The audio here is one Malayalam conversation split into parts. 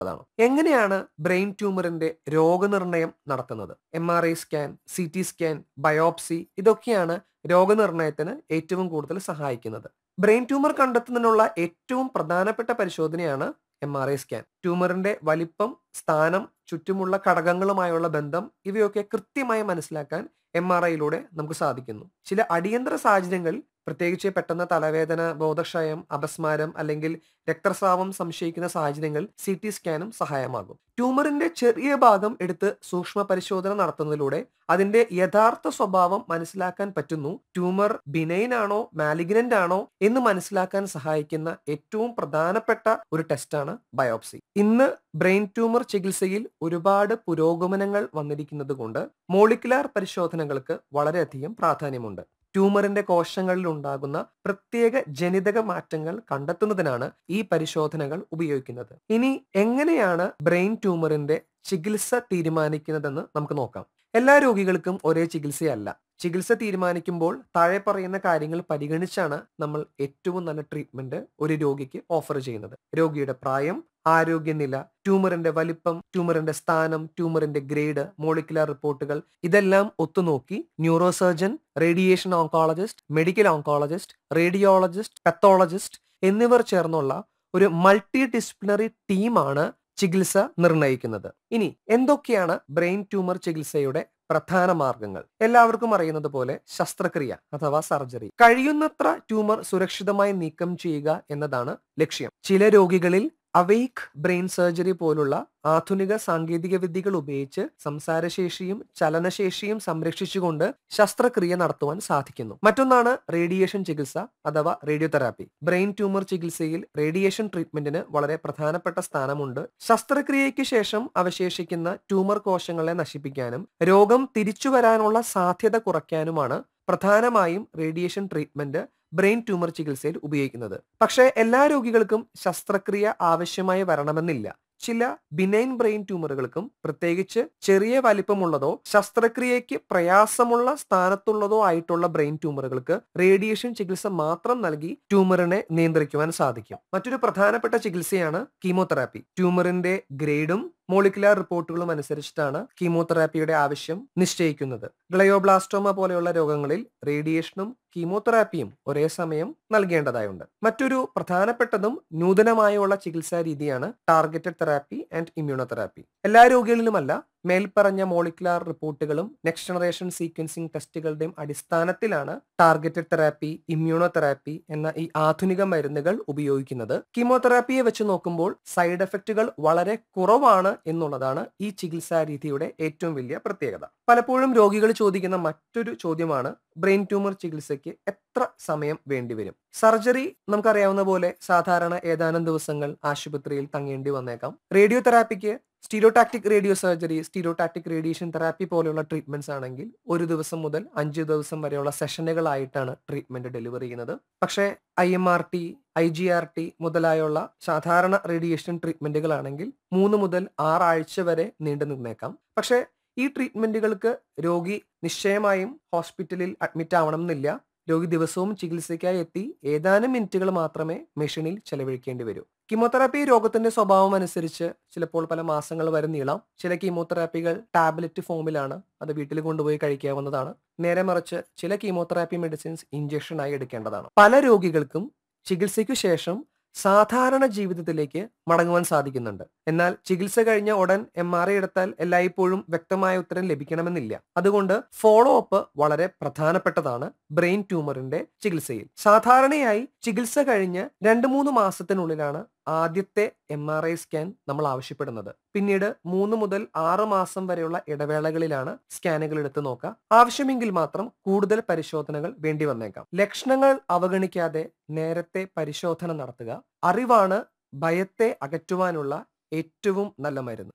അതാണ് എങ്ങനെയാണ് ബ്രെയിൻ ട്യൂമറിന്റെ രോഗനിർണയം നടത്തുന്നത് M R I scan C T scan biopsy ഇതൊക്കെയാണ് രോഗനിർണയത്തിന് ഏറ്റവും കൂടുതൽ സഹായിക്കുന്നത് ബ്രെയിൻ ട്യൂമർ കണ്ടെത്തുന്നതിനുള്ള ഏറ്റവും പ്രധാനപ്പെട്ട പരിശോധനയാണ് എം ആർ ഐ സ്കാൻ ട്യൂമറിന്റെ വലിപ്പം സ്ഥാനം ചുറ്റുമുള്ള ഘടകങ്ങളുമായുള്ള ബന്ധം ഇവയൊക്കെ കൃത്യമായി മനസ്സിലാക്കാൻ എം ആർ ഐയിലൂടെ നമുക്ക് സാധിക്കുന്നു ചില അടിയന്തര സാഹചര്യങ്ങളിൽ പ്രത്യേകിച്ച് പെട്ടെന്ന് തലവേദന ബോധക്ഷയം അപസ്മാരം അല്ലെങ്കിൽ രക്തസ്രാവം സംശയിക്കുന്ന സാഹചര്യങ്ങൾ സി ടി സ്കാനും സഹായമാകും ട്യൂമറിന്റെ ചെറിയ ഭാഗം എടുത്ത് സൂക്ഷ്മ പരിശോധന നടത്തുന്നതിലൂടെ അതിന്റെ യഥാർത്ഥ സ്വഭാവം മനസ്സിലാക്കാൻ പറ്റുന്നു ട്യൂമർ ബിനൈൻ ആണോ മാലിഗ്നന്റ് ആണോ എന്ന് മനസ്സിലാക്കാൻ സഹായിക്കുന്ന ഏറ്റവും പ്രധാനപ്പെട്ട ഒരു ടെസ്റ്റാണ് ബയോപ്സി ഇന്ന് ബ്രെയിൻ ട്യൂമർ ചികിത്സയിൽ ഒരുപാട് പുരോഗമനങ്ങൾ വന്നിരിക്കുന്നത് കൊണ്ട് മോളിക്കുലാർ പരിശോധനകൾക്ക് വളരെയധികം പ്രാധാന്യമുണ്ട് ട്യൂമറിന്റെ കോശങ്ങളിൽ ഉണ്ടാകുന്ന പ്രത്യേക ജനിതക മാറ്റങ്ങൾ കണ്ടെത്തുന്നതിനാണ് ഈ പരിശോധനകൾ ഉപയോഗിക്കുന്നത് ഇനി എങ്ങനെയാണ് ബ്രെയിൻ ട്യൂമറിന്റെ ചികിത്സ തീരുമാനിക്കുന്നതെന്ന് നമുക്ക് നോക്കാം എല്ലാ രോഗികൾക്കും ഒരേ ചികിത്സയല്ല ചികിത്സ തീരുമാനിക്കുമ്പോൾ താഴെ പറയുന്ന കാര്യങ്ങൾ പരിഗണിച്ചാണ് നമ്മൾ ഏറ്റവും നല്ല ട്രീറ്റ്മെന്റ് ഒരു രോഗിക്ക് ഓഫർ ചെയ്യുന്നത് രോഗിയുടെ പ്രായം ആരോഗ്യനില ട്യൂമറിന്റെ വലിപ്പം ട്യൂമറിന്റെ സ്ഥാനം ട്യൂമറിന്റെ ഗ്രേഡ് മോളിക്കുലർ റിപ്പോർട്ടുകൾ ഇതെല്ലാം ഒത്തുനോക്കി neuro surgeon radiation oncologist medical oncologist radiologist pathologist എന്നിവർ ചേർന്നുള്ള ഒരു മൾട്ടി ഡിസിപ്ലിനറി ടീമാണ് ചികിത്സ നിർണ്ണയിക്കുന്നത് ഇനി എന്തൊക്കെയാണ് ബ്രെയിൻ ട്യൂമർ ചികിത്സയുടെ പ്രധാന മാർഗങ്ങൾ എല്ലാവർക്കും അറിയുന്നത് പോലെ ശസ്ത്രക്രിയ അഥവാ സർജറി കഴിയുന്നത്ര ട്യൂമർ സുരക്ഷിതമായി നീക്കം ചെയ്യുക എന്നതാണ് ലക്ഷ്യം ചില രോഗികളിൽ അവെയ്ക്ക് ബ്രെയിൻ സർജറി പോലുള്ള ആധുനിക സാങ്കേതിക വിദ്യകൾ ഉപയോഗിച്ച് സംസാരശേഷിയും ചലനശേഷിയും സംരക്ഷിച്ചുകൊണ്ട് ശസ്ത്രക്രിയ നടത്തുവാൻ സാധിക്കുന്നു മറ്റൊന്നാണ് റേഡിയേഷൻ ചികിത്സ അഥവാ റേഡിയോതെറാപ്പി ബ്രെയിൻ ട്യൂമർ ചികിത്സയിൽ റേഡിയേഷൻ ട്രീറ്റ്മെന്റിന് വളരെ പ്രധാനപ്പെട്ട സ്ഥാനമുണ്ട് ശസ്ത്രക്രിയയ്ക്ക് ശേഷം അവശേഷിക്കുന്ന ട്യൂമർ കോശങ്ങളെ നശിപ്പിക്കാനും രോഗം തിരിച്ചു വരാനുള്ള സാധ്യത കുറയ്ക്കാനുമാണ് പ്രധാനമായും റേഡിയേഷൻ ട്രീറ്റ്മെന്റ് ബ്രെയിൻ ട്യൂമർ ചികിത്സയിൽ ഉപയോഗിക്കുന്നത് പക്ഷേ എല്ലാ രോഗികൾക്കും ശസ്ത്രക്രിയ ആവശ്യമായി വരണമെന്നില്ല ചില ബിനൈൻ ബ്രെയിൻ ട്യൂമറുകൾക്കും പ്രത്യേകിച്ച് ചെറിയ വലിപ്പമുള്ളതോ ശസ്ത്രക്രിയയ്ക്ക് പ്രയാസമുള്ള സ്ഥാനത്തുള്ളതോ ആയിട്ടുള്ള ബ്രെയിൻ ട്യൂമറുകൾക്ക് റേഡിയേഷൻ ചികിത്സ മാത്രം നൽകി ട്യൂമറിനെ നിയന്ത്രിക്കുവാൻ സാധിക്കും മറ്റൊരു പ്രധാനപ്പെട്ട ചികിത്സയാണ് കീമോതെറാപ്പി ട്യൂമറിന്റെ ഗ്രേഡും മോളിക്കുലാർ റിപ്പോർട്ടുകളും അനുസരിച്ചിട്ടാണ് കീമോതെറാപ്പിയുടെ ആവശ്യം നിശ്ചയിക്കുന്നത് ഗ്ലയോബ്ലാസ്റ്റോമ പോലെയുള്ള രോഗങ്ങളിൽ റേഡിയേഷനും കീമോതെറാപ്പിയും ഒരേ സമയം നൽകേണ്ടതായുണ്ട് മറ്റൊരു പ്രധാനപ്പെട്ടതും നൂതനമായുള്ള ചികിത്സാ രീതിയാണ് ടാർഗറ്റഡ് തെറാപ്പി ആൻഡ് ഇമ്മ്യൂണോതെറാപ്പി എല്ലാ രോഗികളിലുമല്ല മേൽപ്പറഞ്ഞ മോളിക്കുലാർ റിപ്പോർട്ടുകളും നെക്സ്റ്റ് ജനറേഷൻ സീക്വൻസിംഗ് ടെസ്റ്റുകളുടെയും അടിസ്ഥാനത്തിലാണ് ടാർഗറ്റഡ് തെറാപ്പി ഇമ്മ്യൂണോതെറാപ്പി എന്ന ഈ ആധുനിക മരുന്നുകൾ ഉപയോഗിക്കുന്നത് കീമോതെറാപ്പിയെ വെച്ച് നോക്കുമ്പോൾ സൈഡ് എഫക്റ്റുകൾ വളരെ കുറവാണ് എന്നുള്ളതാണ് ഈ ചികിത്സാ രീതിയുടെ ഏറ്റവും വലിയ പ്രത്യേകത പലപ്പോഴും രോഗികൾ ചോദിക്കുന്ന മറ്റൊരു ചോദ്യമാണ് ബ്രെയിൻ ട്യൂമർ ചികിത്സയ്ക്ക് എത്ര സമയം വേണ്ടിവരും സർജറി നമുക്കറിയാവുന്ന പോലെ സാധാരണ ഏതാനും ദിവസങ്ങൾ ആശുപത്രിയിൽ തങ്ങേണ്ടി വന്നേക്കാം റേഡിയോ തെറാപ്പിക്ക് stereotactic radio surgery stereotactic radiation therapy പോലെയുള്ള ട്രീറ്റ്മെന്റ്സ് ആണെങ്കിൽ ഒരു ദിവസം മുതൽ അഞ്ച് ദിവസം വരെയുള്ള സെഷനുകളായിട്ടാണ് ട്രീറ്റ്മെന്റ് ഡെലിവർ ചെയ്യുന്നത് പക്ഷേ I M R T I G R T മുതലായുള്ള സാധാരണ റേഡിയേഷൻ ട്രീറ്റ്മെന്റുകളാണെങ്കിൽ മൂന്ന് മുതൽ ആറാഴ്ച വരെ നീണ്ടു നിന്നേക്കാം പക്ഷേ ഈ ട്രീറ്റ്മെന്റുകൾക്ക് രോഗി നിശ്ചയമായും ഹോസ്പിറ്റലിൽ അഡ്മിറ്റ് ആവണം എന്നില്ല രോഗി ദിവസവും ചികിത്സയ്ക്കായി എത്തി ഏതാനും മിനിറ്റുകൾ മാത്രമേ മെഷീനിൽ ചെലവഴിക്കേണ്ടി വരൂ കീമോതെറാപ്പി രോഗത്തിന്റെ സ്വഭാവം അനുസരിച്ച് ചിലപ്പോൾ പല മാസങ്ങൾ വരെ നീളാം ചില കീമോതെറാപ്പികൾ ടാബ്ലറ്റ് ഫോമിലാണ് അത് വീട്ടിൽ കൊണ്ടുപോയി കഴിക്കാവുന്നതാണ് നേരെ മറിച്ച് ചില കീമോതെറാപ്പി മെഡിസിൻസ് ഇഞ്ചക്ഷനായി എടുക്കേണ്ടതാണ് പല രോഗികൾക്കും ചികിത്സയ്ക്കു ശേഷം സാധാരണ ജീവിതത്തിലേക്ക് മടങ്ങുവാൻ സാധിക്കുന്നുണ്ട് എന്നാൽ ചികിത്സ കഴിഞ്ഞ ഉടൻ എം ആർ ഐ എടുത്താൽ എല്ലായ്പ്പോഴും വ്യക്തമായ ഉത്തരം ലഭിക്കണമെന്നില്ല അതുകൊണ്ട് ഫോളോ അപ്പ് വളരെ പ്രധാനപ്പെട്ടതാണ് ബ്രെയിൻ ട്യൂമറിന്റെ ചികിത്സയിൽ സാധാരണയായി ചികിത്സ കഴിഞ്ഞ് രണ്ട് മൂന്ന് മാസത്തിനുള്ളിലാണ് ആദ്യത്തെ എം ആർ ഐ സ്കാൻ നമ്മൾ ആവശ്യപ്പെടുന്നത് പിന്നീട് മൂന്ന് മുതൽ ആറ് മാസം വരെയുള്ള ഇടവേളകളിലാണ് സ്കാനുകൾ എടുത്തു നോക്കുക ആവശ്യമെങ്കിൽ മാത്രം കൂടുതൽ പരിശോധനകൾ വേണ്ടി വന്നേക്കാം ലക്ഷണങ്ങൾ അവഗണിക്കാതെ നേരത്തെ പരിശോധന നടത്തുക അറിവാണ് ഭയത്തെ അകറ്റുവാനുള്ള ഏറ്റവും നല്ല മരുന്ന്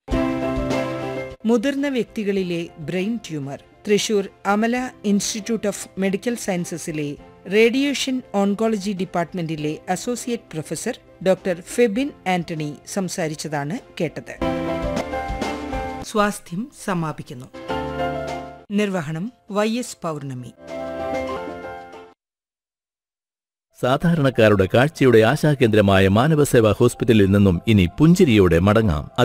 മുതിർന്ന വ്യക്തികളിലെ brain tumour Thrissur Amala institute of medical സയൻസസിലെ റേഡിയേഷൻ ഓൺകോളജി ഡിപ്പാർട്ട്മെന്റിലെ associate professor doctor Febin Antony സംസാരിച്ചതാണ് കേട്ടത് സ്വാസ്ഥ്യം സമാപിക്കുന്നു നിർവഹണം വൈ എസ് പൗർണമി സാധാരണക്കാരുടെ കാഴ്ചയുടെ ആശാകേന്ദ്രമായ മാനവസേവാ ഹോസ്പിറ്റലിൽ നിന്നും ഇനി പുഞ്ചിരിയോടെ മടങ്ങാം